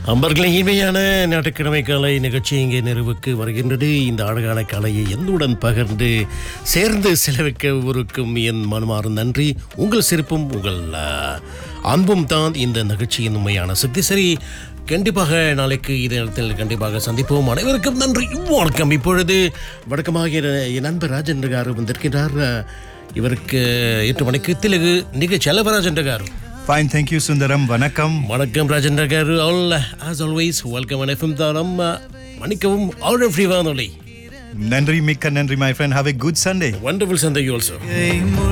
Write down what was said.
அம்பர்களே இனிமையான ஞாயிற்றுக்கிழமை காலை நிகழ்ச்சி இங்கே நிறைவுக்கு வருகின்றது இந்த அழகான கலையை என்னுடன் பகிர்ந்து சேர்ந்து செலவிக்க ஒருக்கும் என் மனமார்ந்த நன்றி உங்கள் சிரிப்பும் உங்கள் ஆ, அன்பும் தான் இந்த நிகழ்ச்சியின் உண்மையான சக்தி சரி கண்டிப்பாக நாளைக்கு இதே நேரத்தில் கண்டிப்பாக சந்திப்போம் அனைவருக்கும் நன்றி வணக்கம் இப்பொழுது வழக்கமாக என் நண்பர் ராஜேந்திர காரு வந்திருக்கிறார் இவருக்கு எட்டு மணிக்கு திலகு நிகழ்ச்சி அல்லவா Rajendra garu Fine, thank you, Sundaram. Vanakkam. வணக்கம் Rajendra garu all as always welcome on FM தாரம் மன்னிக்கவும் ஆல் ஃப்ரீ வானொலி Nandri Mikka Nandri, my friend. Have a good Sunday. Wonderful சந்தை ஆல்சோ முழு